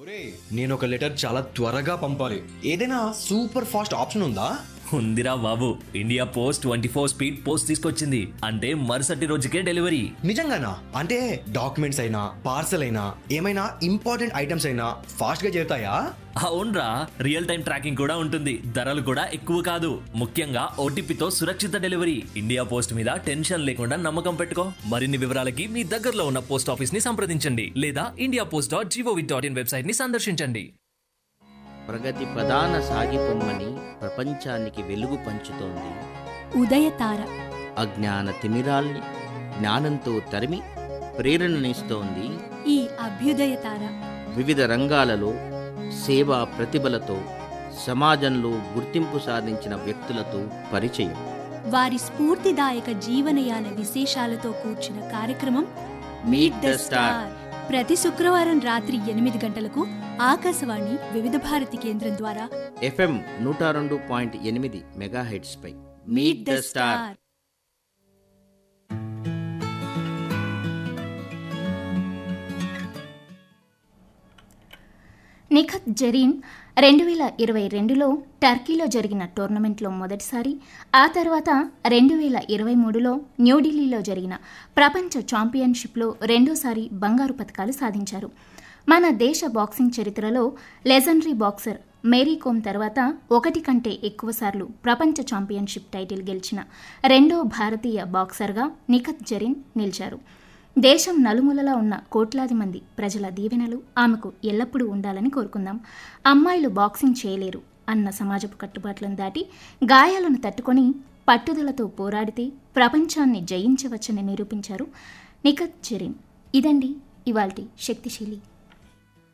నేను ఒక లెటర్ చాలా త్వరగా పంపాలి ఏదైనా సూపర్ ఫాస్ట్ ఆప్షన్ ఉందా ఉందిరా బాబు India post twenty four speed post తీసుకొచ్చింది అంటే మరుసటి రోజుకే డెలివరీ నిజంగానా అంటే డాక్యుమెంట్స్ అయినా పార్సల్ అయినా ఏమైనా ఇంపార్టెంట్ ఐటమ్స్ అయినా ఫాస్ట్ గా చేరుతాయా అవునరా రియల్ టైం ట్రాకింగ్ కూడా ఉంటుంది ధరలు కూడా ఎక్కువ కాదు ముఖ్యంగా ఓటీపీతో సురక్షిత డెలివరీ ఇండియా పోస్ట్ మీద టెన్షన్ లేకుండా నమ్మకం పెట్టుకో మరిన్ని వివరాలకి మీ దగ్గరలో ఉన్న పోస్ట్ ఆఫీస్ ని సంప్రదించండి లేదా India post dot GOV dot in website ని సందర్శించండి ప్రగతి ప్రధాన సాగిపొమ్మని ప్రపంచానికి వెలుగు పంచుతోంది ఉదయతార అజ్ఞాన తిమిరాల్ని జ్ఞానంతో తరిమి ప్రేరణనిస్తోంది ఈ అభ్యుదయతార వివిధ రంగాలలో సేవా ప్రతిభలతో సమాజంలో గుర్తింపు సాధించిన వ్యక్తులతో పరిచయం వారి స్ఫూర్తిదాయక జీవనయాన విశేషాలతో కూర్చిన కార్యక్రమం మీట్ ద స్టార్ ప్రతి శుక్రవారం రాత్రి ఎనిమిది గంటలకు ఆకాశవాణి వివిధ భారతి కేంద్రం ద్వారా ఎఫ్ఎం నూట రెండు పాయింట్ ఎనిమిది మెగాహెడ్స్ పై meet the star Nikhat Zareen రెండు వేల ఇరవై రెండులో టర్కీలో జరిగిన టోర్నమెంట్లో మొదటిసారి ఆ తర్వాత రెండు వేల ఇరవై మూడులో న్యూఢిల్లీలో జరిగిన ప్రపంచ ఛాంపియన్షిప్లో రెండోసారి బంగారు పథకాలు సాధించారు మన దేశ బాక్సింగ్ చరిత్రలో లెజెండరీ బాక్సర్ మేరీ కోమ్ తర్వాత ఒకటి కంటే ఎక్కువసార్లు ప్రపంచ ఛాంపియన్షిప్ టైటిల్ గెలిచిన రెండో భారతీయ బాక్సర్గా నిఖత్ జరీన్ నిలిచారు దేశం నలుమూలలా ఉన్న కోట్లాది మంది ప్రజల దీవెనలు ఆమెకు ఎల్లప్పుడూ ఉండాలని కోరుకుందాం అమ్మాయిలు బాక్సింగ్ చేయలేరు అన్న సమాజపు కట్టుబాట్లను దాటి గాయాలను తట్టుకొని పట్టుదలతో పోరాడితే ప్రపంచాన్ని జయించవచ్చని నిరూపించారు నిఖత్ జరీన్ ఇదండి ఇవాల్టి శక్తిశీలి